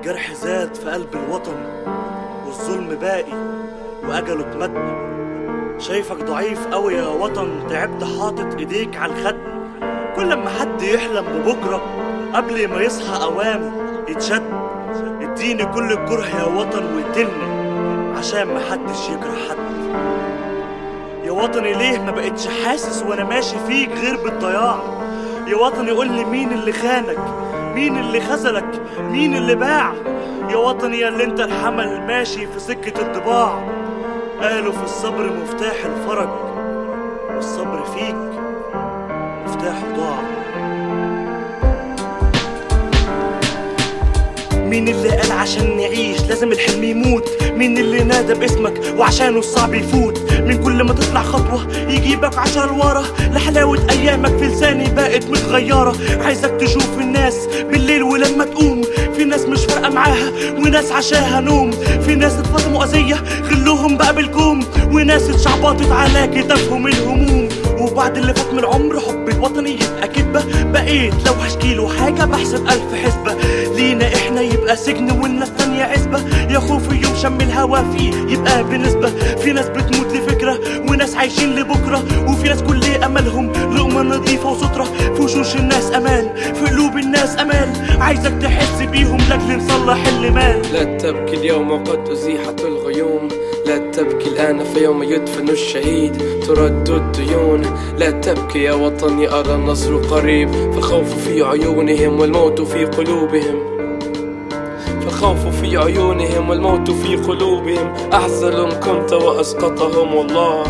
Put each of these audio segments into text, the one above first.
الجرح زاد في قلب الوطن والظلم باقي وأجله اتمد شايفك ضعيف قوي يا وطن تعبت حاطط ايديك على الخد كل ما حد يحلم ببكرة قبل ما يصحى أوام يتشد اديني كل الكره يا وطن وقتلني عشان ما حدش يكره حد يا وطني ليه ما بقتش حاسس وانا ماشي فيك غير بالضياع يا وطني قول لي مين اللي خانك مين اللي خذلك مين اللي باع يا وطني يا اللي انت الحمل ماشي في سكة الطباع قالوا في الصبر مفتاح الفرج والصبر فيك مفتاحه ضاع مين اللي قال عشان نعيش لازم الحلم يموت مين اللي نادى باسمك وعشانه الصعب يفوت من كل ما تطلع خطوة يجيبك عشرة لورا لحلاوة أيامك في لساني بقت متغيرة عايزك تشوف الناس بالليل ولما تقوم في ناس مش فارقة معاها وناس عشاها نوم في ناس اتفضموا أذية غلوهم بقى بالكوم وناس اتشعبطت على كتافهم الهموم وبعد اللي فات من العمر حب الوطني يبقى كدبة بقيت لو هشكيله حاجة بحسب ألف حسبة لينا احنا يبقى سجن والناس تانية عزبة يا خوف يوم شم الهوا فيه يبقى بنسبة في ناس بتموت لفكرة وناس عايشين لبكرة وفي ناس كل أملهم لقمة نظيفة وسترة في وشوش الناس أمان في قلوب الناس أمان عايزك تحس بيهم لأجل نصلح اللي مال لا تبكي اليوم وقد أزيحت الغيوم لا تبكي الآن فيوم يدفن الشهيد ترد الديون لا تبكي يا وطني أرى النصر قريب فالخوف في عيونهم والموت في قلوبهم فالخوف في عيونهم والموت في قلوبهم أحزل كنت وأسقطهم الله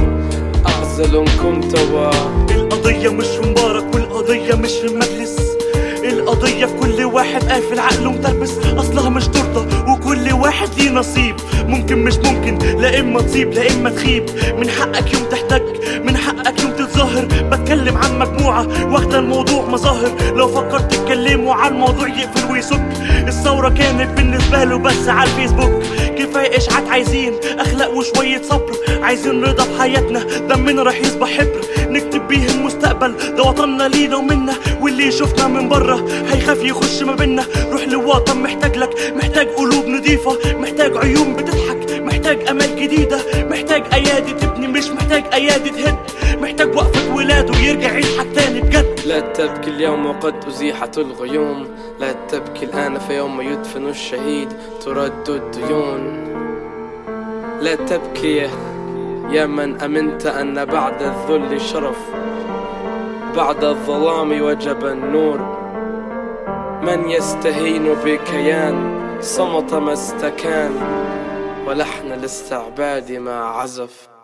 أحزل كنت و القضية مش في مبارك والقضية مش في المجلس القضية في كل واحد قافل عقله متربس أصلها مش تورتة وكل واحد ليه نصيب ممكن مش ممكن لا إما تصيب لا إما تخيب من حقك يوم تحتاج من حقك يوم تتظاهر بتكلم عن مجموعة واخدة الموضوع مظاهر لو فكرت تتكلموا عن موضوع يقفل ويسك الثورة كانت بالنسبة له بس على الفيسبوك كفاية إشاعات عايزين أخلاق وشوية صبر عايزين رضا بحياتنا دمنا راح يصبح حبر نكتب بيه المستقبل ده وطننا لينا ومنا واللي يشوفنا من بره هيخاف يخش ما بينا روح لوطن محتاج لك محتاج قلوب نضيفة محتاج عيون بتضحك محتاج امال جديدة محتاج ايادي تبني مش محتاج ايادي تهد محتاج وقفة ولاده يرجع يضحك تاني بجد لا تبكي اليوم وقد أزيحت الغيوم لا تبكي الآن فيوم يدفن الشهيد ترد الديون لا تبكي يا من أمنت أن بعد الذل شرف بعد الظلام وجب النور من يستهين بكيان صمت ما استكان ولحن الاستعباد ما عزف